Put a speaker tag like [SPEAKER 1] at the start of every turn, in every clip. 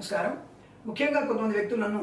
[SPEAKER 1] నమస్కారం ముఖ్యంగా కొంతమంది వ్యక్తులను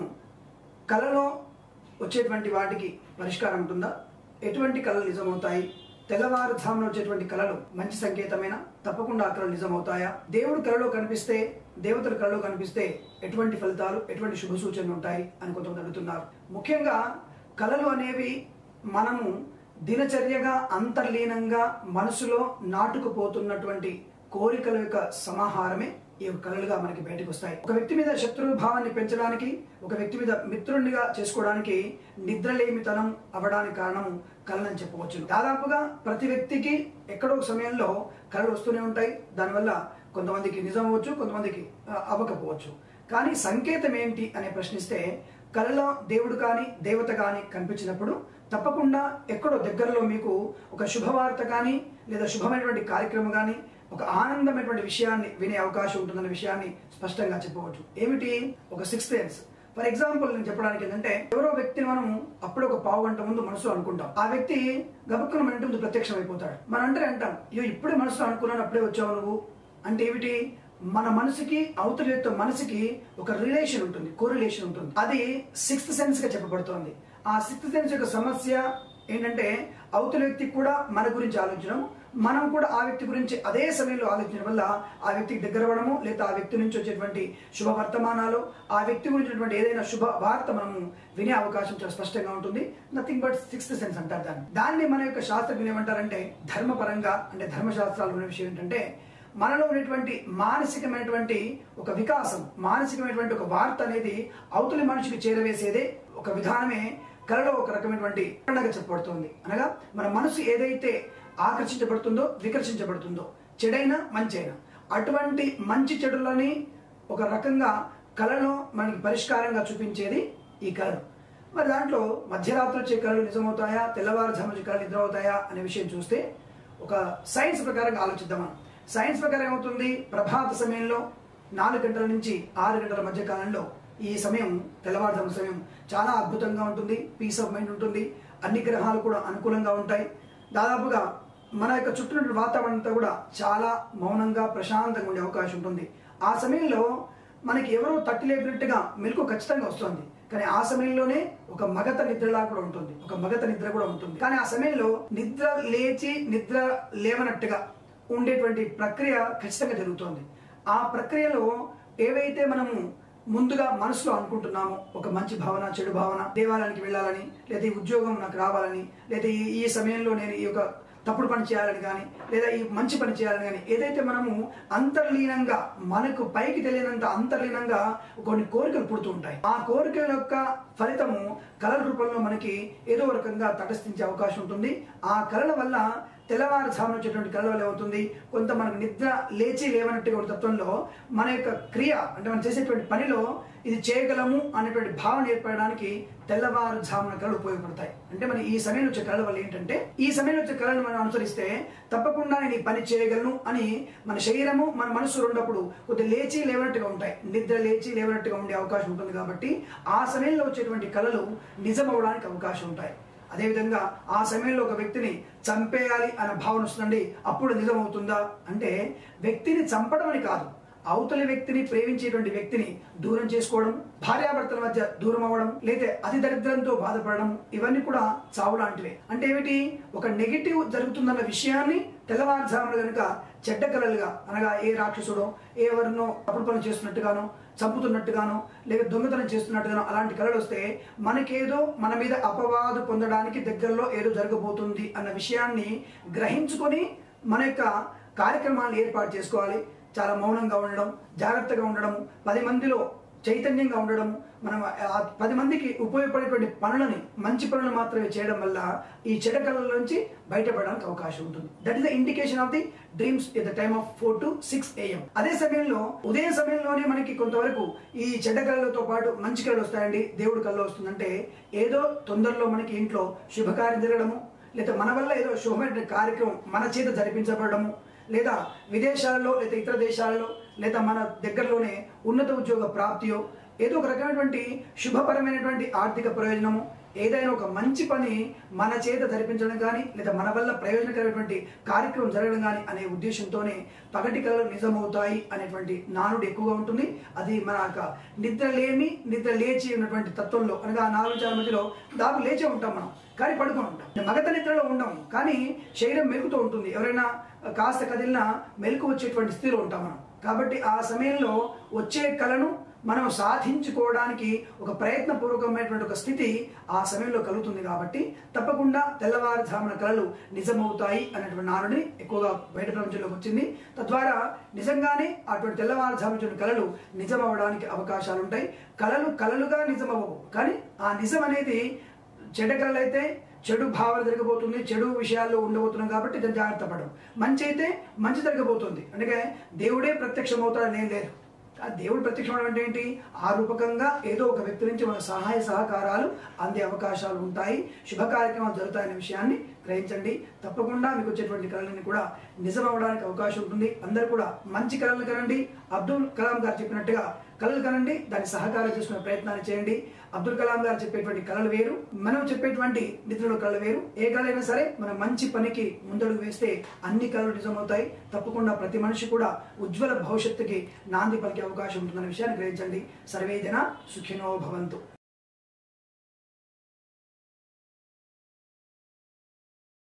[SPEAKER 1] కళలో వచ్చేటువంటి వాటికి పరిష్కారం ఉంటుందా ఎటువంటి కళలు నిజమవుతాయి తెల్లవారుజామున వచ్చేటువంటి కళలు మంచి సంకేతమైన తప్పకుండా ఆ కళలు నిజమవుతాయా దేవుడు కళలో కనిపిస్తే దేవతలు కళలో కనిపిస్తే ఎటువంటి ఫలితాలు ఎటువంటి శుభ సూచనలు ఉంటాయి అని కొంతమంది అడుగుతున్నారు ముఖ్యంగా కళలు అనేవి మనము దినచర్యగా అంతర్లీనంగా మనసులో నాటుకుపోతున్నటువంటి కోరికల యొక్క సమాహారమే ఈ యొక్క కళలుగా మనకి బయటకు వస్తాయి ఒక వ్యక్తి మీద శత్రు భావాన్ని పెంచడానికి ఒక వ్యక్తి మీద మిత్రుడిగా చేసుకోవడానికి నిద్రలేమితనం అవ్వడానికి కారణం కళలని చెప్పవచ్చు దాదాపుగా ప్రతి వ్యక్తికి ఎక్కడో ఒక సమయంలో కళలు వస్తూనే ఉంటాయి దానివల్ల కొంతమందికి నిజం అవ్వచ్చు కొంతమందికి ఆ, అవ్వకపోవచ్చు కానీ సంకేతం ఏంటి అని ప్రశ్నిస్తే కళలో దేవుడు కానీ దేవత కానీ కనిపించినప్పుడు తప్పకుండా ఎక్కడో దగ్గరలో మీకు ఒక శుభవార్త కానీ లేదా శుభమైనటువంటి కార్యక్రమం కానీ ఒక ఆనందమైనటువంటి విషయాన్ని వినే అవకాశం ఉంటుందన్న విషయాన్ని స్పష్టంగా చెప్పవచ్చు ఏమిటి ఒక సిక్స్ సెన్స్ ఫర్ ఎగ్జాంపుల్ నేను చెప్పడానికి ఏంటంటే ఎవరో వ్యక్తిని మనం అప్పుడు ఒక పావు గంట ముందు మనసులో అనుకుంటాం ఆ వ్యక్తి గబుక్కున మన ఇంటి ముందు ప్రత్యక్షం అయిపోతాడు మనం అంటే అంటాం అయ్యో ఇప్పుడే మనసులో అనుకున్నాను అప్పుడే వచ్చావు నువ్వు అంటే ఏమిటి మన మనసుకి అవతల వ్యక్తి మనసుకి ఒక రిలేషన్ ఉంటుంది కోరిలేషన్ ఉంటుంది అది సిక్స్త్ సెన్స్ గా చెప్పబడుతోంది ఆ సిక్స్త్ సెన్స్ యొక్క సమస్య ఏంటంటే అవతల వ్యక్తికి కూడా మన గురించి ఆలోచించడం మనం కూడా ఆ వ్యక్తి గురించి అదే సమయంలో ఆలోచించడం వల్ల ఆ వ్యక్తికి దగ్గర అవ్వడము లేదా ఆ వ్యక్తి నుంచి వచ్చేటువంటి శుభ వర్తమానాలు ఆ వ్యక్తి గురించినటువంటి ఏదైనా శుభ వార్త మనము వినే అవకాశం చాలా స్పష్టంగా ఉంటుంది నథింగ్ బట్ సిక్స్త్ సెన్స్ అంటారు దాన్ని దాన్ని మన యొక్క శాస్త్రజ్ఞులు ఏమంటారంటే ధర్మపరంగా అంటే ధర్మశాస్త్రాలు ఉన్న విషయం ఏంటంటే మనలో ఉన్నటువంటి మానసికమైనటువంటి ఒక వికాసం మానసికమైనటువంటి ఒక వార్త అనేది అవతలి మనిషికి చేరవేసేదే ఒక విధానమే కళలో ఒక రకమైనటువంటి పండగ చెప్పబడుతుంది అనగా మన మనసు ఏదైతే ఆకర్షించబడుతుందో వికర్షించబడుతుందో చెడైనా మంచైనా అటువంటి మంచి చెడులని ఒక రకంగా కళలో మనకి పరిష్కారంగా చూపించేది ఈ కళలు మరి దాంట్లో మధ్యరాత్రి వచ్చే కళలు నిజమవుతాయా తెల్లవారుజాము వచ్చే కళలు నిజమవుతాయా అనే విషయం చూస్తే ఒక సైన్స్ ప్రకారంగా ఆలోచిద్దాం మనం సైన్స్ ప్రకారం ఏమవుతుంది ప్రభాత సమయంలో నాలుగు గంటల నుంచి ఆరు గంటల మధ్య కాలంలో ఈ సమయం తెల్లవారుజాము సమయం చాలా అద్భుతంగా ఉంటుంది పీస్ ఆఫ్ మైండ్ ఉంటుంది అన్ని గ్రహాలు కూడా అనుకూలంగా ఉంటాయి దాదాపుగా మన యొక్క చుట్టూ వాతావరణం అంతా కూడా చాలా మౌనంగా ప్రశాంతంగా ఉండే అవకాశం ఉంటుంది ఆ సమయంలో మనకి ఎవరో తట్టి లేపినట్టుగా మెలకు ఖచ్చితంగా వస్తుంది కానీ ఆ సమయంలోనే ఒక మగత నిద్రలా కూడా ఉంటుంది ఒక మగత నిద్ర కూడా ఉంటుంది కానీ ఆ సమయంలో నిద్ర లేచి నిద్ర లేవనట్టుగా ఉండేటువంటి ప్రక్రియ ఖచ్చితంగా జరుగుతోంది ఆ ప్రక్రియలో ఏవైతే మనము ముందుగా మనసులో అనుకుంటున్నామో ఒక మంచి భావన చెడు భావన దేవాలయానికి వెళ్ళాలని లేదా ఈ ఉద్యోగం నాకు రావాలని లేదా ఈ ఈ సమయంలో నేను ఈ యొక్క తప్పుడు పని చేయాలని కానీ లేదా ఈ మంచి పని చేయాలని కానీ ఏదైతే మనము అంతర్లీనంగా మనకు పైకి తెలియనంత అంతర్లీనంగా కొన్ని కోరికలు పుడుతూ ఉంటాయి ఆ కోరికల యొక్క ఫలితము కళల రూపంలో మనకి ఏదో ఒక రకంగా తటస్థించే అవకాశం ఉంటుంది ఆ కళల వల్ల తెల్లవారుజామున వచ్చేటువంటి కళ వల్ల ఏమవుతుంది కొంత మనకు నిద్ర లేచి లేవనట్టుగా ఉన్న తత్వంలో మన యొక్క క్రియ అంటే మనం చేసేటువంటి పనిలో ఇది చేయగలము అనేటువంటి భావన ఏర్పడడానికి తెల్లవారుజామున కళలు ఉపయోగపడతాయి అంటే మన ఈ సమయంలో వచ్చే కళల వల్ల ఏంటంటే ఈ సమయంలో వచ్చే కళలను మనం అనుసరిస్తే తప్పకుండా నేను ఈ పని చేయగలను అని మన శరీరము మన మనసు రెండప్పుడు కొద్దిగా లేచి లేవనట్టుగా ఉంటాయి నిద్ర లేచి లేవనట్టుగా ఉండే అవకాశం ఉంటుంది కాబట్టి ఆ సమయంలో వచ్చేటువంటి కళలు నిజమవడానికి అవకాశం ఉంటాయి అదేవిధంగా ఆ సమయంలో ఒక వ్యక్తిని చంపేయాలి అనే భావన వస్తుందండి అప్పుడు నిజమవుతుందా అంటే వ్యక్తిని చంపడం అని కాదు అవతలి వ్యక్తిని ప్రేమించేటువంటి వ్యక్తిని దూరం చేసుకోవడం భార్యాభర్తల మధ్య దూరం అవ్వడం లేదా అతి దరిద్రంతో బాధపడడం ఇవన్నీ కూడా చావు లాంటివే అంటే ఏమిటి ఒక నెగిటివ్ జరుగుతుందన్న విషయాన్ని తెల్లవారుజామున కనుక చెడ్డ కళలుగా అనగా ఏ రాక్షసుడో ఏ ఎవరినో తప్పుడు పనులు చేస్తున్నట్టుగానో చంపుతున్నట్టుగానో లేక దొంగతనం చేస్తున్నట్టుగానో అలాంటి కళలు వస్తే మనకేదో మన మీద అపవాదు పొందడానికి దగ్గరలో ఏదో జరగబోతుంది అన్న విషయాన్ని గ్రహించుకొని మన యొక్క కార్యక్రమాలను ఏర్పాటు చేసుకోవాలి చాలా మౌనంగా ఉండడం జాగ్రత్తగా ఉండడం పది మందిలో చైతన్యంగా ఉండడం మనం ఆ పది మందికి ఉపయోగపడేటువంటి పనులని మంచి పనులు మాత్రమే చేయడం వల్ల ఈ చెడ కళల నుంచి బయటపడడానికి అవకాశం ఉంటుంది that is the indication of the dreams it the time of four to six AM అదే సమయంలో ఉదయం సమయంలోనే మనకి కొంతవరకు ఈ చెడ్డ కళలతో పాటు మంచి కళలు వస్తాయండి దేవుడు కళ్ళు వస్తుందంటే ఏదో తొందరలో మనకి ఇంట్లో శుభకార్యం జరగడము లేదా మన వల్ల ఏదో శుభమైన కార్యక్రమం మన చేత జరిపించబడము లేదా విదేశాల్లో లేదా ఇతర దేశాలలో లేదా మన దగ్గరలోనే ఉన్నత ఉద్యోగ ప్రాప్తియో ఏదో ఒక రకమైనటువంటి శుభపరమైనటువంటి ఆర్థిక ప్రయోజనము ఏదైనా ఒక మంచి పని మన చేత జరిపించడం కానీ లేదా మన వల్ల ప్రయోజనకరమైనటువంటి కార్యక్రమం జరగడం కానీ అనే ఉద్దేశంతోనే పగటి కళలు నిజమవుతాయి అనేటువంటి నానుడు ఎక్కువగా ఉంటుంది అది మన యొక్క నిద్ర లేమి నిద్ర లేచి ఉన్నటువంటి తత్వంలో అనగా ఆ నాలుగు చాల మధ్యలో దాపు లేచే ఉంటాం మనం కానీ పడుకొని ఉంటాం మగత నిద్రలో ఉండము కానీ శరీరం మెలుకుతూ ఉంటుంది ఎవరైనా కాస్త కదిలినా మెలకు వచ్చేటువంటి స్థితిలో ఉంటాం మనం కాబట్టి ఆ సమయంలో వచ్చే కళను మనం సాధించుకోవడానికి ఒక ప్రయత్నపూర్వకమైనటువంటి ఒక స్థితి ఆ సమయంలో కలుగుతుంది కాబట్టి తప్పకుండా తెల్లవారుజామున కళలు నిజమవుతాయి అనేటువంటి నానుడి ఎక్కువగా బయట ప్రపంచంలోకి వచ్చింది తద్వారా నిజంగానే అటువంటి తెల్లవారుజామున కళలు నిజమవడానికి అవకాశాలు ఉంటాయి కళలు కళలుగా నిజమవ్వవు కానీ ఆ నిజం అనేది చెడ్డ కళలు అయితే చెడు భావన జరగబోతుంది చెడు విషయాల్లో ఉండబోతున్నాం కాబట్టి దాన్ని జాగ్రత్త పడడం మంచి అయితే మంచి జరగబోతుంది అందుకే దేవుడే ప్రత్యక్షం అవుతాడని నేను లేదు ఆ దేవుడు ప్రత్యక్షం అవడం అంటే ఏంటి ఆ రూపకంగా ఏదో ఒక వ్యక్తి నుంచి మన సహాయ సహకారాలు అందే అవకాశాలు ఉంటాయి శుభ కార్యక్రమాలు జరుగుతాయనే విషయాన్ని గ్రహించండి తప్పకుండా మీకు వచ్చేటువంటి కళలని కూడా నిజం అవ్వడానికి అవకాశం ఉంటుంది అందరూ కూడా మంచి కళలు కనండి అబ్దుల్ కలాం గారు చెప్పినట్టుగా కళలు కనండి దాన్ని సహకారం చేసుకునే ప్రయత్నాలు చేయండి అబ్దుల్ కలాం గారు చెప్పేటువంటి కళలు వేరు మనం చెప్పేటువంటి నిధుల కళలు వేరు ఏ కళైనా సరే మనం మంచి పనికి ముందడుగు వేస్తే అన్ని కళలు నిజమవుతాయి తప్పకుండా ప్రతి మనిషి కూడా ఉజ్వల భవిష్యత్తుకి నాంది పలికే అవకాశం ఉంటుందనే విషయాన్ని గ్రహించండి సర్వే జన సుఖినో భవంతు